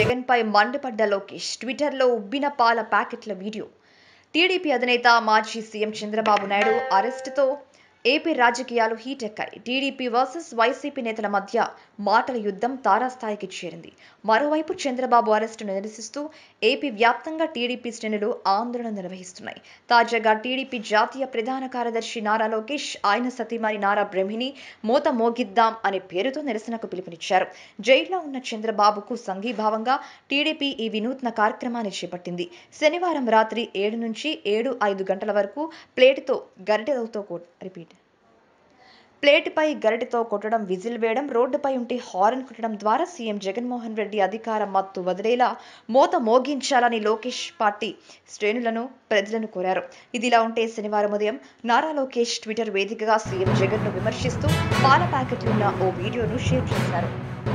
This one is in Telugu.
జగన్ పై మండిపడ్డ లోకేష్ ట్విట్టర్లో ఉబ్బిన పాల ప్యాకెట్ల వీడియో టీడీపీ అధినేత మాజీ సీఎం చంద్రబాబు నాయుడు అరెస్టుతో ఏపీ రాజకీయాలు హీట్ ఎక్కాయి టీడీపీ వర్సెస్ వైసీపీ నేతల మధ్య మాటల యుద్ధం తారాస్థాయికి చేరింది మరోవైపు చంద్రబాబు అరెస్టును నిరసిస్తూ ఏపీ వ్యాప్తంగా టీడీపీ శ్రేణులు ఆందోళన నిర్వహిస్తున్నాయి తాజాగా టీడీపీ జాతీయ ప్రధాన కార్యదర్శి నారా లోకేష్ ఆయన సతీమణి నారా బ్రహ్మిణి మోత మోగిద్దాం అనే పేరుతో నిరసనకు పిలుపునిచ్చారు జైల్లో ఉన్న చంద్రబాబుకు సంఘీభావంగా టీడీపీ ఈ వినూత్న కార్యక్రమాన్ని చేపట్టింది శనివారం రాత్రి ఏడు నుంచి ఏడు ఐదు గంటల వరకు ప్లేటుతో గరిటెలతో రిపీట్ ప్లేటుపై గరిటెతో కొట్టడం విజిల్ వేయడం రోడ్డుపై ఉంటే హారన్ కొట్టడం ద్వారా సీఎం జగన్మోహన్ రెడ్డి అధికార మత్తు వదిలేలా మోత మోగించాలని లోకేష్ పార్టీ శ్రేణులను ప్రజలను కోరారు ఇదిలా ఉంటే శనివారం ఉదయం నారా లోకేష్ ట్విట్టర్ వేదికగా సీఎం జగన్ ను విమర్శిస్తూ పాల ప్యాకెట్లున్న ఓ వీడియోను షేర్ చేశారు